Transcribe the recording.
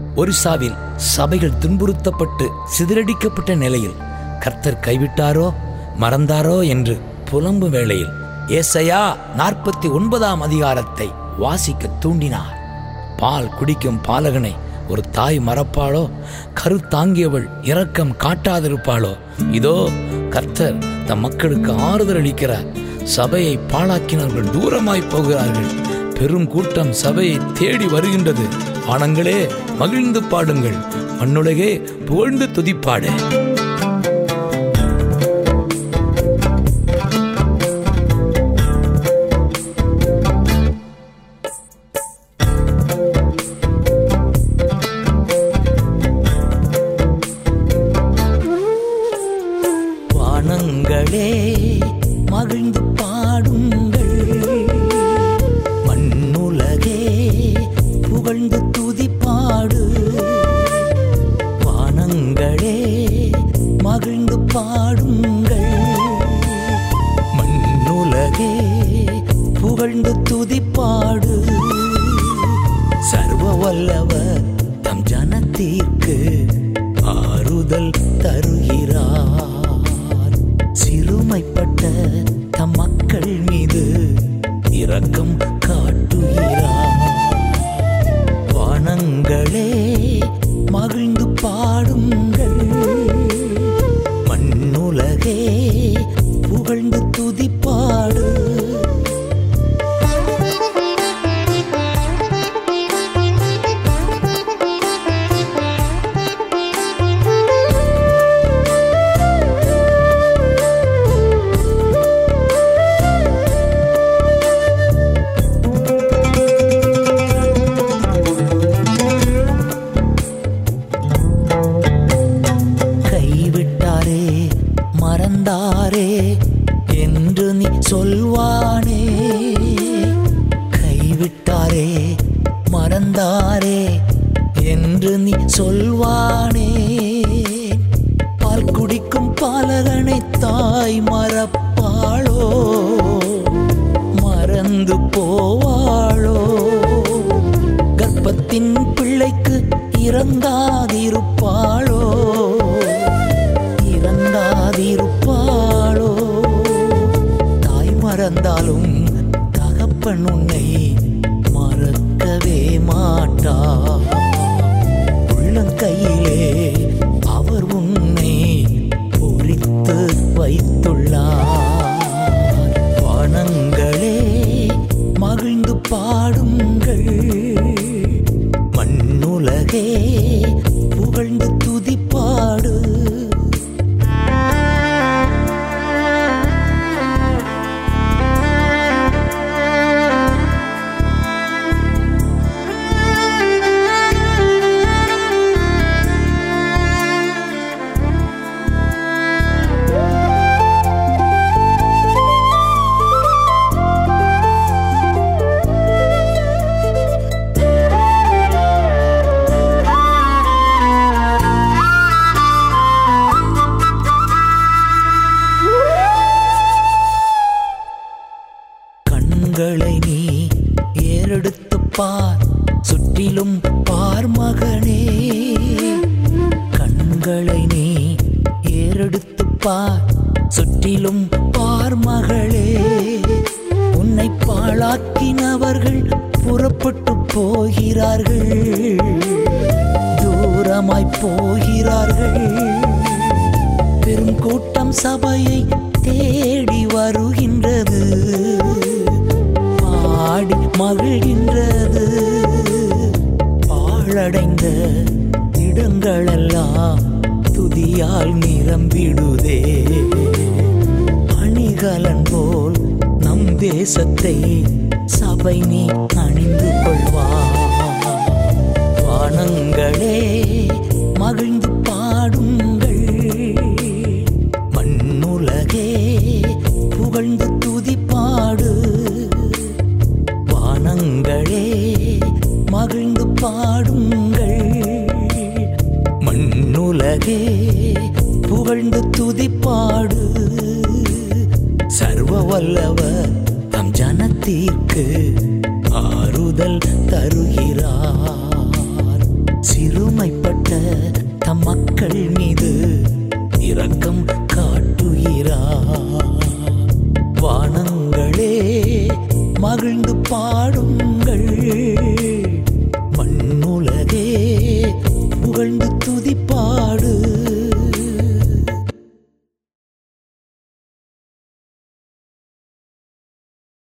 ஒரிசாவில் சபைகள் துன்புறுத்தப்பட்டு சிதறடிக்கப்பட்ட நிலையில் கர்த்தர் கைவிட்டாரோ மறந்தாரோ என்று புலம்பும் வேளையில் ஏசையா நாற்பத்தி ஒன்பதாம் அதிகாரத்தை வாசிக்க தூண்டினார் பால் குடிக்கும் பாலகனை ஒரு தாய் மறப்பாளோ கருத்தாங்கியவள் இரக்கம் காட்டாதிருப்பாளோ இதோ கர்த்தர் தம் மக்களுக்கு ஆறுதல் அளிக்கிறார் சபையை பாழாக்கினவர்கள் தூரமாய் போகிறார்கள் பெரும் கூட்டம் சபையை தேடி வருகின்றது வானங்களே மகிழ்ந்து பாடுங்கள் மண்ணுலகே புகழ்ந்து துதிப்பாடு வானங்களே மகிழ்ந்து பாடுங்கள் மண்ணுலகே புகழ்ந்து துதிப்பாடு வானங்களே மகிழ்ந்து பாடுங்கள் மண்ணுலகே புகழ்ந்து துதிப்பாடு சர்வ வல்லவர் தம் ஜனத்திற்கு ஆறுதல் தருகிறார் சிறுமைப்பட்ட தம் மக்கள் மீது இரக்கம் காட்டுகிறார் வானங்களே மகிழ்ந்து பாடுங்கள் மண்ணுலகே புகழ்ந்து துதிப்பாடு கைவிட்டாரே மறந்தாரே என்று நீ சொல்வானே கைவிட்டாரே மறந்தாரே என்று நீ சொல்வானே பால் குடிக்கும் பாலகனை தாய் மறப்பாளோ மறந்து போவாளோ கர்ப்பத்தின் பிள்ளைக்கு இறங்காதிருப்பாளோ இறங்காதிருப்பாளோ தாய் மறந்தாலும் தகப்பன் உன்னை மறக்கவே மாட்டா உள்ளங்கையிலே அவர் உன்னை பொறித்து வைத்துள்ளார் வானங்களே மகிழ்ந்து பாடுங்கள் மண்ணுலகே புகழ்ந்து துதிப்பாடு கண்களை நீ ஏறெடுத்து பார் சுற்றிலும் பார் மகனே கண்களை நீ ஏறெடுத்து பார் சுற்றிலும் பார் மகளே உன்னை பாழாக்கினவர்கள் புறப்பட்டு போகிறார்கள் தூரமாய் போகிறார்கள் பெரும் கூட்டம் சபையை தேடி வருகின்றது பாடி மகிழ்கின்றது பாழடைந்த இடங்களெல்லாம் துதியால் நிரம்பிடுதே அணிகலன் போல் நம் தேசத்தை சபை நீ அணிந்து கொள்வார் வானங்களே மகிழ்ந்து பாடுங்கள் மண்ணுலகே புகழ்ந்து துதிப்பாடு வானங்களே மகிழ்ந்து பாடுங்கள் மண்ணுலகே புகழ்ந்து துதிப்பாடு சர்வ வல்லவர் தம் ஜனத்திற்கு ஆறுதல் தருகிறார் சிறு இரக்கம் காட்டுகிறார் வானங்களே மகிழ்ந்து பாடுங்கள்